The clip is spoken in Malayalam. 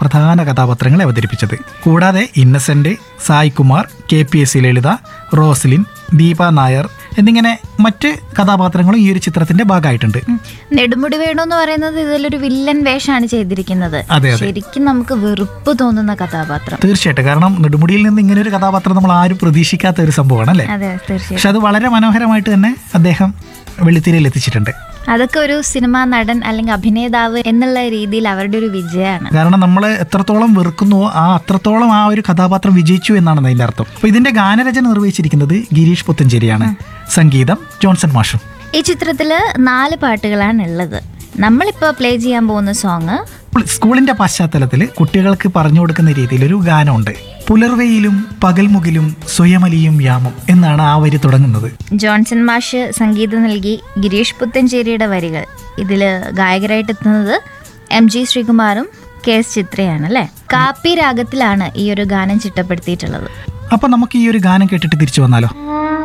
പ്രധാന കഥാപാത്രങ്ങളെ അവതരിപ്പിച്ചത് കൂടാതെ Innocent Sai Kumar K P S C Lalitha Roslin Deepa Nair എന്നിങ്ങനെ മറ്റ് കഥാപാത്രങ്ങളും ഈ ഒരു ചിത്രത്തിന്റെ ഭാഗമായിട്ടുണ്ട് ഉം. നെടുമുടി വേണു എന്ന് പറയുന്നത് ഇതിലൊരു വില്ലൻ വേഷമാണ് ചെയ്തിരിക്കുന്നത് അതെ, അതെ. ശരിക്കും നമുക്ക് വെറുപ്പ് തോന്നുന്ന കഥാപാത്രം തീർച്ചയായിട്ടും കാരണം നെടുമുടിയിൽ നിന്ന് ഇങ്ങനെ ഒരു കഥാപാത്രം നമ്മൾ ആരും പ്രതീക്ഷിക്കാത്ത ഒരു സംഭവമാണ് അല്ലേ അതെ തീർച്ചയായും പക്ഷെ അത് വളരെ മനോഹരമായിട്ട് തന്നെ അദ്ദേഹം വെള്ളിത്തിരയിൽ എത്തിച്ചിട്ടുണ്ട് അതൊക്കെ ഒരു സിനിമാ നടൻ അല്ലെങ്കിൽ അഭിനേതാവ് എന്നുള്ള രീതിയിൽ അവരുടെ ഒരു വിജയമാണ് കാരണം നമ്മൾ എത്രത്തോളം വെറുക്കുന്നുവോ ആ അത്രത്തോളം ആ ഒരു കഥാപാത്രം വിജയിച്ചു എന്നാണ് അതിന്റെ അർത്ഥം അപ്പൊ ഇതിന്റെ ഗാനരചന നിർവഹിച്ചിരിക്കുന്നത് ഗിരീഷ് പുത്തഞ്ചേരിയാണ് സംഗീതം ജോൺസൺ മാഷും ഈ ചിത്രത്തില് നാല് പാട്ടുകളാണ് ഉള്ളത് നമ്മളിപ്പോ പ്ലേ ചെയ്യാൻ പോകുന്ന സോങ് ഇപ്പോൾ സ്കൂളിന്റെ പശ്ചാത്തലത്തിൽ കുട്ടികൾക്ക് പറഞ്ഞു കൊടുക്കുന്ന രീതിയിൽ ഒരു ഗാനമുണ്ട് പുലർവെയിലും പകൽമുകിലും സ്വയമലിയും യാമം എന്നാണ് ആ വരി തുടങ്ങുന്നത് ജോൺസൺ മാഷ് സംഗീതം നൽകി ഗിരീഷ് പുത്തഞ്ചേരിയുടെ വരികൾ ഇതിൽ ഗായകരായിട്ട് എത്തുന്നത് എം ജി ശ്രീകുമാറും കെ എസ് ചിത്രയാണ് അല്ലേ കാപ്പി രാഗത്തിലാണ് ഈ ഒരു ഗാനം ചിട്ടപ്പെടുത്തിയിട്ടുള്ളത് അപ്പൊ നമുക്ക് ഈ ഒരു ഗാനം കേട്ടിട്ട് തിരിച്ചു വന്നാലോ ആ